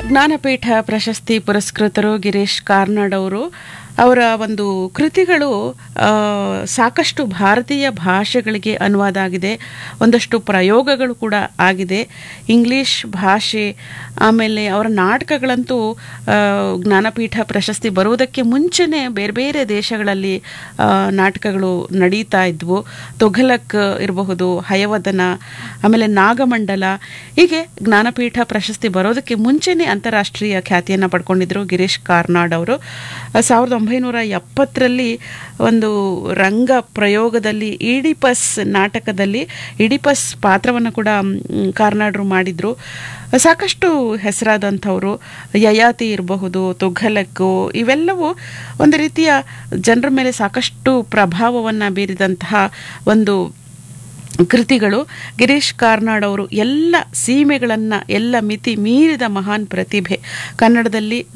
ಜ್ಞಾನಪೀಠ ಪ್ರಶಸ್ತಿ ಪುರಸ್ಕೃತರು ಗಿರೀಶ್ ಕಾರ್ನಾಡ್ ಅವರು ಅವರ ಒಂದು ಕೃತಿಗಳು ಆ, ಸಾಕಷ್ಟು ಭಾರತೀಯ ಭಾಷೆಗಳಿಗೆ ಅನುವಾದ ಆಗಿದೆ ಒಂದಷ್ಟು ಪ್ರಯೋಗಗಳು ಕೂಡ ಆಗಿದೆ ಇಂಗ್ಲಿಷ್ ಭಾಷೆ ಆಮೇಲೆ ಅವರ ನಾಟಕಗಳಂತೂ ಆ, ಜ್ಞಾನಪೀಠ ಪ್ರಶಸ್ತಿ ಬರುವುದಕ್ಕೆ ಮುಂಚೆನೇ ಬೇರೆ ಬೇರೆ ದೇಶಗಳಲ್ಲಿ ಆ, ನಾಟಕಗಳು ನಡೀತಾ ಇದ್ವು ತೊಘಲಕ್ ಇರಬಹುದು ಹಯವದನ ಆಮೇಲೆ ನಾಗಮಂಡಲ ಹೀಗೆ ಜ್ಞಾನಪೀಠ ಪ್ರಶಸ್ತಿ ಬರೋದಕ್ಕೆ ಮುಂಚೆನೇ ಅಂತಾರಾಷ್ಟ್ರೀಯ ಖ್ಯಾತಿಯನ್ನು ಪಡ್ಕೊಂಡಿದ್ರು ಗಿರೀಶ್ ಕಾರ್ನಾಡ್ ಅವರು ಆ, ಸಾವಿರದ ಒಂಬೈನೂರ ಎಪ್ಪತ್ತರಲ್ಲಿ ಒಂದು ರಂಗ ಪ್ರಯೋಗದಲ್ಲಿ ಈಡಿಪಸ್ ನಾಟಕದಲ್ಲಿ ಈಡಿಪಸ್ ಪಾತ್ರವನ್ನು ಕೂಡ ಮ್, ಕಾರ್ನಾಡ್ರು ಮಾಡಿದ್ರು ಸಾಕಷ್ಟು ಹೆಸರಾದಂಥವರು ಯಯಾತಿ ಇರಬಹುದು ತುಘಲಕ್ಕು ಇವೆಲ್ಲವೂ ಒಂದು ರೀತಿಯ ಜನರ ಮೇಲೆ ಸಾಕಷ್ಟು ಪ್ರಭಾವವನ್ನು ಬೀರಿದಂತಹ ಒಂದು ಕೃತಿಗಳು ಗಿರೀಶ್ ಕಾರ್ನಾಡ್ ಅವರು ಎಲ್ಲ ಸೀಮೆಗಳನ್ನು ಎಲ್ಲ ಮಿತಿ ಮೀರಿದ ಮಹಾನ್ ಪ್ರತಿಭೆ ಕನ್ನಡದಲ್ಲಿ